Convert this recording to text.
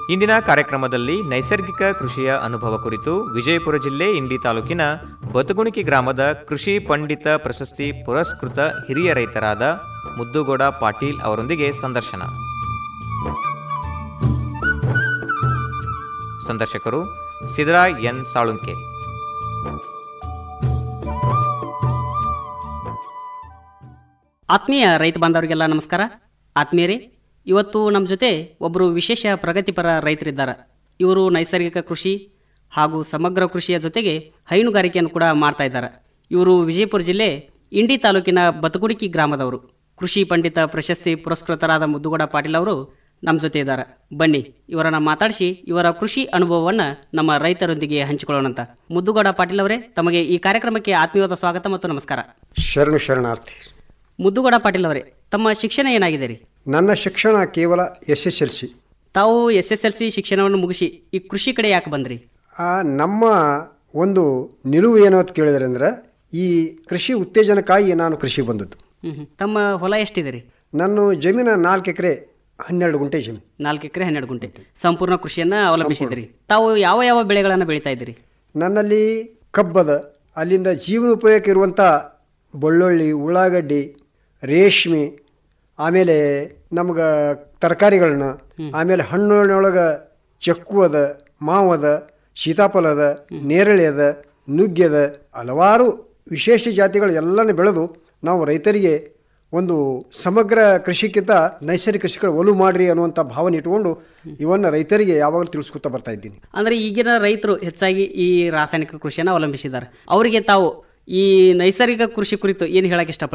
ಇಂದಿನ ಕಾರ್ಯಕ್ರಮದಲ್ಲಿ ನೈಸರ್ಗಿಕ ಕೃಷಿಯ ಅನುಭವ ಕುರಿತು ವಿಜಯಪುರ ಜಿಲ್ಲೆ ಇಂಡಿ ತಾಲೂಕಿನ ಬತಗುಣಿಕಿ ಗ್ರಾಮದ ಕೃಷಿ ಪಂಡಿತ ಪ್ರಶಸ್ತಿ ಪುರಸ್ಕೃತ ಹಿರಿಯ ರೈತರಾದ ಮುದ್ದುಗೌಡ ಪಾಟೀಲ್ ಅವರೊಂದಿಗೆ ಸಂದರ್ಶನ ಸಂದರ್ಶಕರು ಸಿದ್ದರಾಯ್ ಎನ್ ಸಾಳುಂಕೆ ಆತ್ಮೀಯ ರೈತ ಬಾಂಧವರಿಗೆಲ್ಲ ನಮಸ್ಕಾರ ಆತ್ಮೀಯರೇ ಇವತ್ತು ನಮ್ಮ ಜೊತೆ ಒಬ್ಬರು ವಿಶೇಷ ಪ್ರಗತಿಪರ ರೈತರಿದ್ದಾರೆ ಇವರು ನೈಸರ್ಗಿಕ ಕೃಷಿ ಹಾಗೂ ಸಮಗ್ರ ಕೃಷಿಯ ಜೊತೆಗೆ ಹೈನುಗಾರಿಕೆಯನ್ನು ಕೂಡ ಮಾಡ್ತಾ ಇದ್ದಾರೆ ಇವರು ವಿಜಯಪುರ ಜಿಲ್ಲೆ ಇಂಡಿ ತಾಲೂಕಿನ ಬತಗುಡಿಕಿ ಗ್ರಾಮದವರು ಕೃಷಿ ಪಂಡಿತ ಪ್ರಶಸ್ತಿ ಪುರಸ್ಕೃತರಾದ ಮುದ್ದುಗೌಡ ಪಾಟೀಲ್ ಅವರು ನಮ್ಮ ಜೊತೆ ಇದ್ದಾರೆ ಬನ್ನಿ ಇವರನ್ನ ಮಾತಾಡಿಸಿ ಇವರ ಕೃಷಿ ಅನುಭವವನ್ನು ನಮ್ಮ ರೈತರೊಂದಿಗೆ ಹಂಚಿಕೊಳ್ಳೋಣಂತ ಮುದ್ದುಗೌಡ ಪಾಟೀಲ್ ಅವರೇ ತಮಗೆ ಈ ಕಾರ್ಯಕ್ರಮಕ್ಕೆ ಆತ್ಮೀಯವಾದ ಸ್ವಾಗತ ಮತ್ತು ನಮಸ್ಕಾರ ಶರಣು ಶರಣಾರ್ಥಿ ಮುದ್ದುಗೌಡ ಪಾಟೀಲ್ ಅವರೇ ತಮ್ಮ ಶಿಕ್ಷಣ ಏನಾಗಿದೆ ರೀ ನನ್ನ ಶಿಕ್ಷಣ ಕೇವಲ ಎಸ್ ಎಸ್ ಎಲ್ ಸಿ ತಾವು ಎಸ್ ಎಸ್ ಎಲ್ ಸಿ ಶಿಕ್ಷಣವನ್ನು ಮುಗಿಸಿ ಈ ಕೃಷಿ ಕಡೆ ಯಾಕೆ ಬಂದ್ರಿ ನಮ್ಮ ಒಂದು ನಿಲುವು ಏನು ಅಂತ ಕೇಳಿದ್ರೆ ಅಂದ್ರೆ ಈ ಕೃಷಿ ಉತ್ತೇಜನಕ್ಕಾಗಿ ನಾನು ಕೃಷಿಗೆ ಬಂದದ್ದು ಹ್ಮ್ ಹ್ಮ್. ತಮ್ಮ ಹೊಲ ಎಷ್ಟಿದೆ ರೀ ನನ್ನ ಜಮೀನು ನಾಲ್ಕು ಎಕರೆ ಹನ್ನೆರಡು ಗುಂಟೆ ಜಮೀನು ನಾಲ್ಕು ಎಕರೆ ಹನ್ನೆರಡು ಗುಂಟೆ ಸಂಪೂರ್ಣ ಕೃಷಿಯನ್ನ ಅವಲಂಬಿಸಿದ್ರಿ ತಾವು ಯಾವ ಯಾವ ಬೆಳೆಗಳನ್ನು ಬೆಳೀತಾ ಇದ್ದೀರಿ ನನ್ನಲ್ಲಿ ಕಬ್ಬದ ಅಲ್ಲಿಂದ ಜೀವನೋಪಯೋಗಕ್ಕೆ ಇರುವಂಥ ಬೆಳ್ಳುಳ್ಳಿ ಉಳ್ಳಾಗಡ್ಡಿ ರೇಷ್ಮೆ ಆಮೇಲೆ ನಮ್ಗೆ ತರಕಾರಿಗಳನ್ನ ಆಮೇಲೆ ಹಣ್ಣಿನೊಳಗೆ ಚಕ್ಕು ಅದ ಮಾವು ಅದ ಸೀತಾಫಲ ಅದ ನೇರಳೆ ಅದ ನುಗ್ಗೆ ಅದ ಹಲವಾರು ವಿಶೇಷ ಜಾತಿಗಳು ಎಲ್ಲನೂ ಬೆಳೆದು ನಾವು ರೈತರಿಗೆ ಒಂದು ಸಮಗ್ರ ಕೃಷಿಕ್ಕಿಂತ ನೈಸರ್ಗಿಕ ಕೃಷಿಗಳು ಒಲು ಮಾಡ್ರಿ ಅನ್ನುವಂಥ ಭಾವನೆ ಇಟ್ಕೊಂಡು ಇವನ್ನ ರೈತರಿಗೆ ಯಾವಾಗಲೂ ತಿಳಿಸ್ಕೊತಾ ಬರ್ತಾ ಇದ್ದೀನಿ ಅಂದ್ರೆ ಈಗಿನ ರೈತರು ಹೆಚ್ಚಾಗಿ ಈ ರಾಸಾಯನಿಕ ಕೃಷಿಯನ್ನು ಅವಲಂಬಿಸಿದ್ದಾರೆ ಅವರಿಗೆ ತಾವು ಈ ನೈಸರ್ಗಿಕ ಕೃಷಿ ಕುರಿತು ಏನು ಹೇಳಕ್ ಇಷ್ಟಪಡ್ತೀರಿ